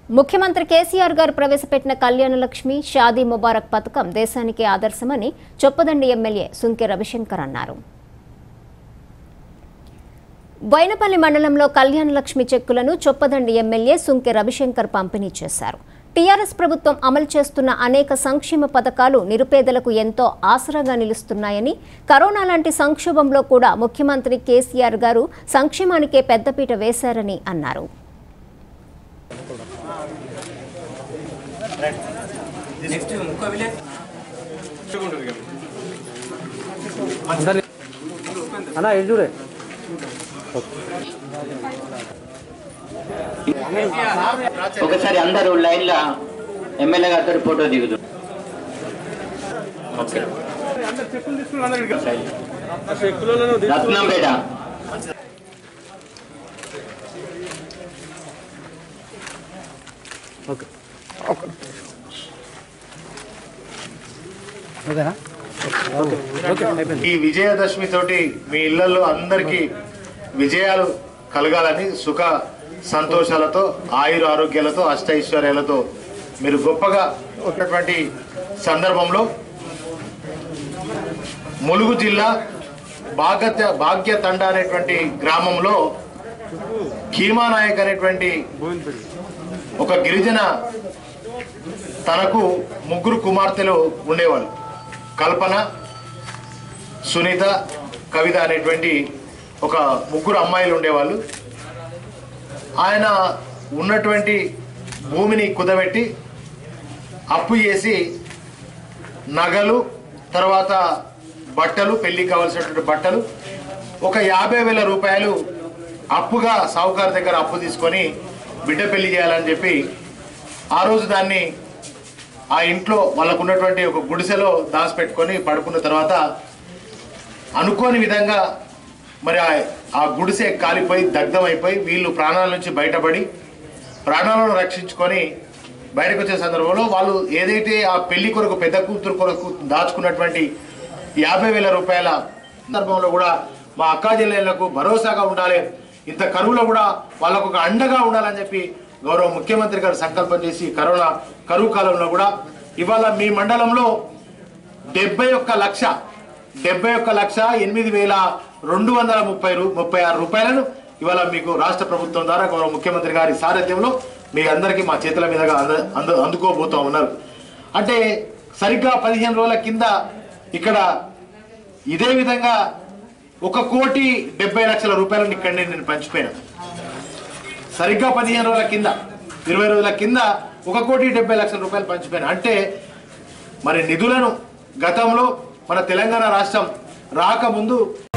ముఖ్యమంత్రి కేసీఆర్ గారు ప్రవేశపెట్టిన కళ్యాణ లక్ష్మి షాదీ ముబారక్ పథకం దేశానికి ఆదర్శమని చొప్పదండి ఎమ్మెల్యే సుంకె రవిశంకర్ అన్నారు బైనపల్లి మండలంలో కళ్యాణ లక్ష్మి చెక్కులను చొప్పదండి ఎమ్మెల్యే సుంకె రవిశంకర్ పంపిణీ చేశారు టీఆర్ఎస్ ప్రభుత్వం అమలు చేస్తున్న అనేక సంక్షేమ పథకాలు నిరుపేదలకు ఎంతో ఆసరాగా నిలుస్తున్నాయని కరోనా లాంటి సంక్షోభంలో కూడా ముఖ్యమంత్రి కేసీఆర్ గారు సంక్షేమానికే పెద్దపీట వేశారని అన్నారు అన్న ఇది చూడే ఒకసారి అందరూ లైన్ లా ఎమ్మెల్యే గారితో ఫోటో దిగుదు ఓకే రత్నంపేట ఓకే ఓకేనా ఓకే ఓకే అయిపోయింది ఈ విజయదశమి తోటి మీ ఇళ్లలో అందరికీ విజయాలు కలగాలని సుఖ సంతోషాలతో ఆయుర ఆరోగ్యాలతో అష్టైశ్వర్యాలతో మీరు గొప్పగా ఉన్నటువంటి సందర్భంలో ములుగు జిల్లా భాగ్య భాగ్య తండ అనేటువంటి గ్రామంలో కీమానాయక్ అనేటువంటి ఒక గిరిజన తనకు ముగ్గురు కుమార్తెలు ఉండేవాళ్ళు కల్పన సునీత కవిత అనేటువంటి ఒక ముగ్గురు అమ్మాయిలు ఉండేవాళ్ళు ఆయన ఉన్నటువంటి భూమిని కుదబెట్టి అప్పు చేసి నగలు తర్వాత బట్టలు పెళ్లికి కావాల్సినటువంటి బట్టలు ఒక యాభై వేల రూపాయలు అప్పుగా సావుకారు దగ్గర అప్పు తీసుకొని బిడ్డ పెళ్లి చేయాలని చెప్పి ఆ రోజు దాన్ని ఆ ఇంట్లో వాళ్ళకు ఉన్నటువంటి ఒక గుడిసెలో దాచిపెట్టుకొని పడుకున్న తర్వాత అనుకోని విధంగా మరి ఆ- ఆ గుడిసె కాలిపోయి దగ్ధమైపోయి వీళ్ళు ప్రాణాల నుంచి బయటపడి ప్రాణాలను రక్షించుకొని బయటకు వచ్చే సందర్భంలో వాళ్ళు ఏదైతే ఆ పెళ్లి కొరకు పెద్ద కూతురు కొరకు దాచుకున్నటువంటి యాభై వేల రూపాయల సందర్భంలో కూడా మా అక్కా జిల్లాలకు భరోసాగా ఉండాలి ఇంత కరువులో కూడా వాళ్ళకు ఒక అండగా ఉండాలని చెప్పి గౌరవ ముఖ్యమంత్రి గారు సంకల్పం చేసి కరోనా కరువు కాలంలో కూడా ఇవాళ మీ మండలంలో డెబ్బై ఒక్క లక్ష డెబ్బై ఒక్క లక్ష ఎనిమిది వేల రెండు వందల ముప్పై రూ ముప్పై ఆరు రూపాయలను ఇవాళ మీకు రాష్ట్ర ప్రభుత్వం ద్వారా గౌరవ ముఖ్యమంత్రి గారి సారథ్యంలో మీ అందరికీ మా చేతుల మీదుగా అంద అందు అందుకోబోతూ ఉన్నారు అంటే సరిగ్గా పదిహేను రోజుల కింద ఇక్కడ ఇదే విధంగా ఒక కోటి డెబ్బై లక్షల రూపాయలను ఇక్కడ నేను పంచిపోయాను సరిగ్గా పదిహేను రోజుల కింద ఇరవై రోజుల కింద ఒక కోటి డెబ్బై లక్షల రూపాయలు పంచిపోయాను అంటే మరి నిధులను గతంలో మన తెలంగాణ రాష్ట్రం రాకముందు